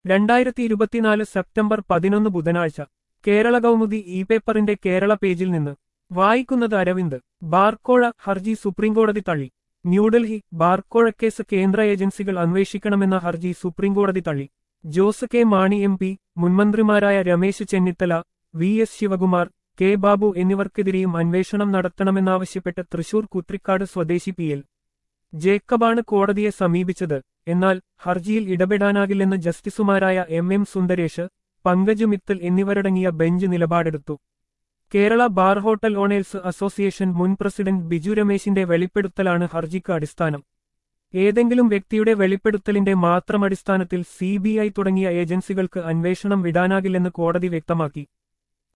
രണ്ടായിരത്തി ഇരുപത്തിനാല് സെപ്റ്റംബർ പതിനൊന്ന് ബുധനാഴ്ച കേരള കൗമുദി ഇ പേപ്പറിന്റെ കേരള പേജിൽ നിന്ന് വായിക്കുന്നത് അരവിന്ദ് ബാർക്കോഴ ഹർജി സുപ്രീംകോടതി തള്ളി ന്യൂഡൽഹി ബാർക്കോഴ കേസ് കേന്ദ്ര ഏജൻസികൾ അന്വേഷിക്കണമെന്ന ഹർജി സുപ്രീംകോടതി തള്ളി Jose K Mani M P മുൻമന്ത്രിമാരായ Ramesh Chennithala V S Sivakumar K Babu എന്നിവർക്കെതിരെയും അന്വേഷണം നടത്തണമെന്നാവശ്യപ്പെട്ട് തൃശൂർ കുത്രിക്കാട് സ്വദേശി പി എൽ ജേക്കബാണ് കോടതിയെ സമീപിച്ചത് എന്നാൽ ഹർജിയിൽ ഇടപെടാനാകില്ലെന്ന് ജസ്റ്റിസുമാരായ എം എം സുന്ദരേഷ് പങ്കജ് മിത്തൽ എന്നിവരടങ്ങിയ ബെഞ്ച് നിലപാടെടുത്തു Kerala bar hotel owners association മുൻ പ്രസിഡന്റ് ബിജു രമേശിന്റെ വെളിപ്പെടുത്തലാണ് ഹർജിക്ക് അടിസ്ഥാനം ഏതെങ്കിലും വ്യക്തിയുടെ വെളിപ്പെടുത്തലിന്റെ മാത്രം അടിസ്ഥാനത്തിൽ സി തുടങ്ങിയ ഏജൻസികൾക്ക് അന്വേഷണം വിടാനാകില്ലെന്ന് കോടതി വ്യക്തമാക്കി